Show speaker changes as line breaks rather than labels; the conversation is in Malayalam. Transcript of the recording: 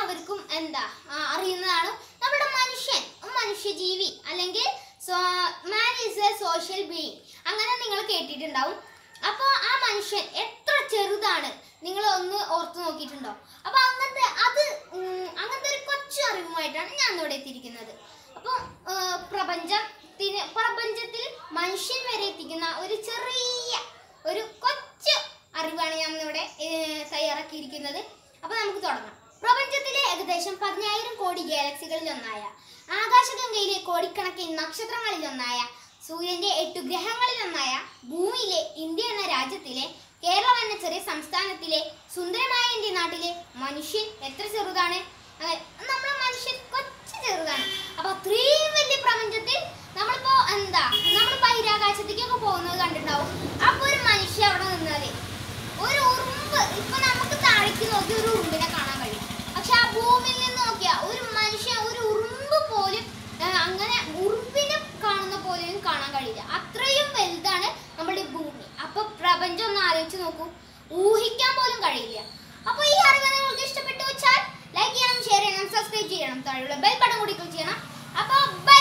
എല്ലാവർക്കും എന്താ ആ, അറിയുന്നതാണ് നമ്മുടെ മനുഷ്യൻ മനുഷ്യജീവി അല്ലെങ്കിൽ man is a social being അങ്ങനെ നിങ്ങൾ കേട്ടിട്ടുണ്ടാവും അപ്പോൾ ആ മനുഷ്യൻ എത്ര ചെറുതാണ് നിങ്ങൾ ഒന്ന് ഓർത്ത് നോക്കിയിട്ടുണ്ടോ അപ്പോൾ അങ്ങനത്തെ അത് ഉം, അങ്ങനത്തെ ഒരു കൊച്ചു അറിവുമായിട്ടാണ് ഞാൻ ഇവിടെ എത്തിയിരിക്കുന്നത് അപ്പോൾ പ്രപഞ്ചത്തിന് പ്രപഞ്ചത്തിൽ മനുഷ്യൻ വരെ എത്തിക്കുന്ന ഒരു ചെറിയ ഒരു കൊച്ചു അറിവാണ് ഞാൻ ഇവിടെ തയ്യാറാക്കിയിരിക്കുന്നത് അപ്പോൾ നമുക്ക് തുടങ്ങാം പ്രപഞ്ചത്തിലെ ഏകദേശം പതിനായിരം കോടി ഗാലക്സികളിൽ ഒന്നായ ആകാശഗംഗയിലെ കോടിക്കണക്കിന് നക്ഷത്രങ്ങളിൽ ഒന്നായ സൂര്യന്റെ എട്ടു ഗ്രഹങ്ങളിൽ ഒന്നായ ഭൂമിയിലെ ഇന്ത്യ എന്ന രാജ്യത്തിലെ കേരളം എന്ന ചെറിയ സംസ്ഥാനത്തിലെ സുന്ദരമായ എൻ്റെ നാട്ടിലെ മനുഷ്യൻ എത്ര ചെറുതാണ് അങ്ങനെ നമ്മളെ മനുഷ്യൻ കൊച്ചു ചെറുതാണ് അപ്പൊ അത്രയും വലിയ പ്രപഞ്ചത്തിൽ നമ്മളിപ്പോ എന്താ നമ്മൾ ബഹിരാകാശത്തേക്കൊക്കെ പോകുന്നത് കണ്ടിട്ടുണ്ടാവും അപ്പൊ ഒരു മനുഷ്യൻ അവിടെ നിന്നാല് ഒരു ഉറുമ്പ് ഇപ്പൊ നമുക്ക് താഴേക്ക് നോക്കി ഒരു ഉറുമ്പിനെ കാണാൻ കഴിയും പക്ഷെ ആ ഭൂമിയിൽ നിന്ന് നോക്കിയാ ഒരു മനുഷ്യൻ ഒരു ഉറുമ്പ് പോലും ആ, അങ്ങനെ ഉറുമ്പിനെ കാണുന്ന പോലെയും കാണാൻ കഴിയില്ല അത്രയും വലുതാണ് നമ്മുടെ ഈ ഭൂമി അപ്പൊ പ്രപഞ്ചം ഒന്ന് ആലോചിച്ച് നോക്കൂ ഊഹിക്കാൻ പോലും കഴിയില്ല അപ്പൊ ഈ അറിവ് നിങ്ങൾക്ക് ഇഷ്ടപ്പെട്ടു വെച്ചാൽ ലൈക്ക് ചെയ്യണം ഷെയർ ചെയ്യണം സബ്സ്ക്രൈബ് ചെയ്യണം താഴെയുള്ള ബെൽ ബട്ടൺ കൂടി ക്ലിക്ക് ചെയ്യണം അപ്പൊ ബൈ